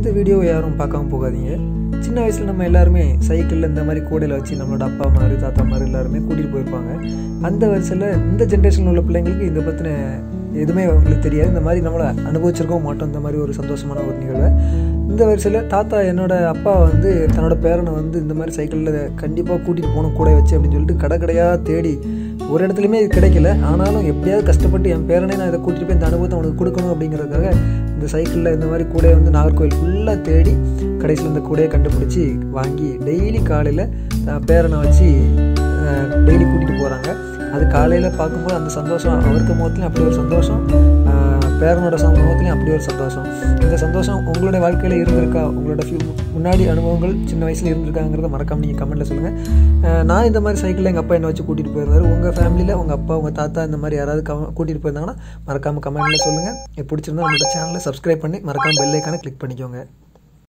இந்த வீடியோவை யாரும் பார்க்காம போகாதீங்க சின்ன வயசில் நம்ம எல்லாருமே சைக்கிளில் இந்த மாதிரி கூடையில் வச்சு நம்மளோட அப்பா மாதிரி தாத்தா மாதிரி எல்லாருமே கூட்டிகிட்டு போயிருப்பாங்க அந்த வயசில் இந்த ஜென்ரேஷனில் உள்ள பிள்ளைங்களுக்கு இதை பற்றின எதுவுமே அவங்களுக்கு தெரியாது இந்த மாதிரி நம்மளை அனுபவிச்சிருக்கவும் மாட்டோம் இந்த மாதிரி ஒரு சந்தோஷமான ஒரு நிகழ்வை இந்த வரிசையில் தாத்தா என்னோட அப்பா வந்து தன்னோட பேரனை வந்து இந்த மாதிரி சைக்கிளில் கண்டிப்பாக கூட்டிகிட்டு போகணும் கூட வச்சு அப்படின்னு சொல்லிட்டு கடை கடையாக தேடி ஒரு இடத்துலையுமே இது கிடைக்கல ஆனாலும் எப்படியாவது கஷ்டப்பட்டு என் பேரனே நான் இதை கூட்டிகிட்டு போய் இந்த அனுபவத்தை அவனுக்கு கொடுக்கணும் அப்படிங்கிறதுக்காக இந்த சைக்கிளில் இந்த மாதிரி கூடையை வந்து நாகர்கோவில் ஃபுல்லாக தேடி கடைசியில் இந்த கூடையை கண்டுபிடிச்சி வாங்கி டெய்லி காலையில் பேரனை வச்சு டெய்லி கூட்டிகிட்டு போகிறாங்க அது காலையில் பார்க்கும்போது அந்த சந்தோஷம் அவருக்கு முகத்துலையும் அப்படி ஒரு சந்தோஷம் பேரனோட சமூகத்துலையும் அப்படி ஒரு சந்தோஷம் இந்த சந்தோஷம் உங்களோட வாழ்க்கையில் இருந்திருக்கா உங்களோட ஃபியூ முன்னாடி அனுபவங்கள் சின்ன வயசில் இருந்திருக்காங்கிறத மறக்காம நீங்கள் கமெண்ட்டில் சொல்லுங்கள் நான் இந்த மாதிரி சைக்கிளில் எங்கள் அப்பா என்னை வச்சு கூட்டிகிட்டு போயிருந்தாரு உங்கள் ஃபேமிலியில் உங்கள் அப்பா உங்கள் தாத்தா இந்த மாதிரி யாராவது க கூட்டிகிட்டு போயிருந்தாங்கன்னா மறக்காமல் கமெண்ட்டில் சொல்லுங்கள் பிடிச்சிருந்தா நம்மளோட சேனலை சப்ஸ்கிரைப் பண்ணி மறக்காமல் பெல் ஐக்கானை கிளிக் பண்ணிக்கோங்க